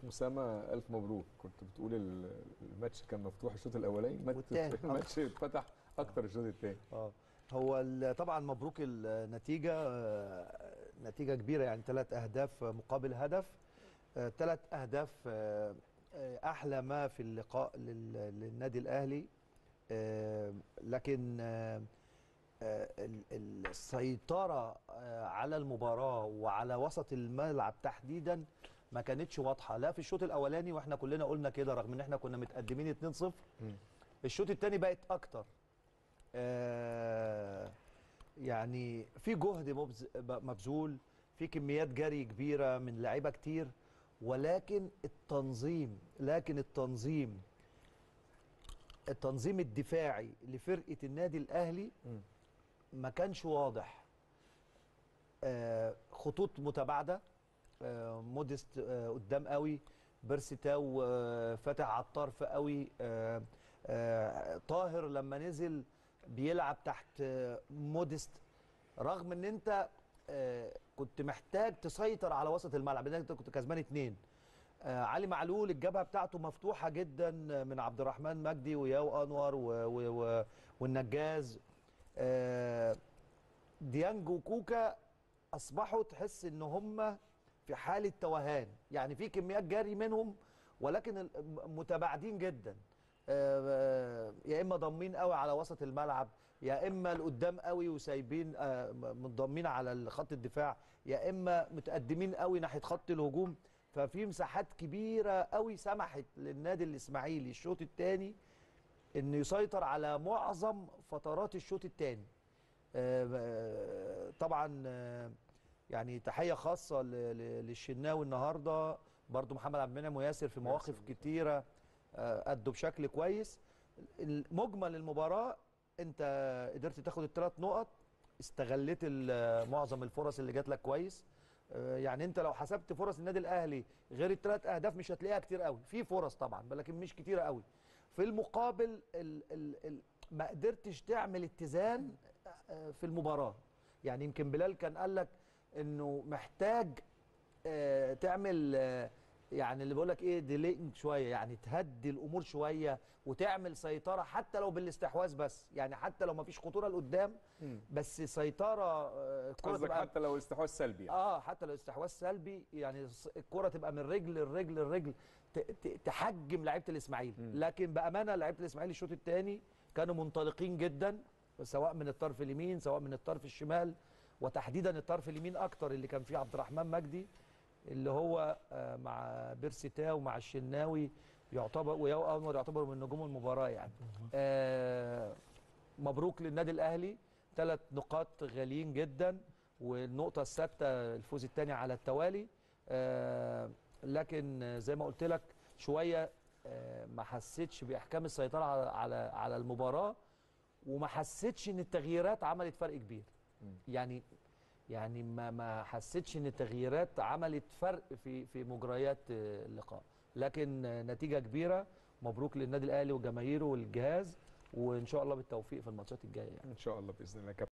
اسامه الف مبروك كنت بتقول ال- الماتش كان مفتوح الشوط الاولاني الماتش- والتاني. الماتش اتفتح اكتر الشوط الثاني اه هو ال- طبعا مبروك النتيجه آه، نتيجه كبيره يعني ثلاث اهداف مقابل هدف ثلاث اهداف آه، آه، احلى ما في اللقاء لل- للنادي الاهلي آه، لكن آه، آه، ال- السيطره آه، على المباراه وعلى وسط الملعب تحديدا ما كانتش واضحه لا في الشوط الاولاني واحنا كلنا قلنا كده رغم ان احنا كنا متقدمين 2-0 الشوط الثاني بقت اكتر آه، يعني في جهد مبز- مبذول في كميات جري كبيره من لعيبه كتير ولكن التنظيم لكن التنظيم التنظيم الدفاعي لفرقه النادي الاهلي ما كانش واضح آه، خطوط متباعده آه، موديست آه، قدام قوي بيرسيتاو آه، فاتح على الطرف قوي آه، آه، طاهر لما نزل بيلعب تحت آه، موديست رغم ان انت آه، كنت محتاج تسيطر على وسط الملعب لان انت كنت كسبان اتنين آه، علي معلول الجبهه بتاعته مفتوحه جدا من عبد الرحمن مجدي وياو انور و و و والنجاز آه، ديانج وكوكا اصبحوا تحس ان هم في حاله توهان يعني في كميات جري منهم ولكن ال- متباعدين جدا آه، آه، يا اما ضامين قوي على وسط الملعب يا اما لقدام قوي وسايبين آه، م- متضامين على خط الدفاع يا اما متقدمين قوي ناحيه خط الهجوم ففي مساحات كبيره قوي سمحت للنادي الاسماعيلي الشوط الثاني انه يسيطر على معظم فترات الشوط الثاني طبعا آه، يعني تحيه خاصه ل- ل- للشناوي النهارده برضو محمد عبد المنعم وياسر في مواقف كتيره آه، ادوا بشكل كويس مجمل المباراه انت قدرت تاخد الثلاث نقط استغليت ال- معظم الفرص اللي جات لك كويس آه، يعني انت لو حسبت فرص النادي الاهلي غير الثلاث اهداف مش هتلاقيها كتير قوي في فرص طبعا لكن مش كتيره قوي في المقابل ال ال ال ما قدرتش تعمل اتزان آه، في المباراه يعني يمكن بلال كان قال لك انه محتاج آه، تعمل آه، يعني اللي بقول لك ايه ديلينج شويه يعني تهدي الامور شويه وتعمل سيطره حتى لو بالاستحواذ بس يعني حتى لو ما فيش خطوره لقدام بس سيطره آه، الكرة قصدك تبقى حتى لو استحواذ سلبي يعني. اه حتى لو استحواذ سلبي يعني الص- الكره تبقى من رجل لرجل لرجل ت- ت- تحجم لعيبه الاسماعيلي لكن بامانه لعيبه الاسماعيلي الشوط الثاني كانوا منطلقين جدا سواء من الطرف اليمين سواء من الطرف الشمال وتحديدا الطرف اليمين اكتر اللي كان فيه عبد الرحمن مجدي اللي هو آه، مع بيرسيتاو ومع الشناوي يعتبر وياو انور يعتبر من نجوم المباراه يعني آه مبروك للنادي الاهلي ثلاث نقاط غاليين جدا والنقطه السادسه الفوز الثاني على التوالي آه لكن آه، زي ما قلت لك شويه آه ما حسيتش باحكام السيطره على على على المباراه وما حسيتش ان التغييرات عملت فرق كبير يعني يعني ما ما حسيتش ان التغييرات عملت فرق في في مجريات آه، اللقاء لكن آه، نتيجه كبيره مبروك للنادي الاهلي وجماهيره والجهاز وان شاء الله بالتوفيق في الماتشات الجايه يعني ان شاء الله باذن الله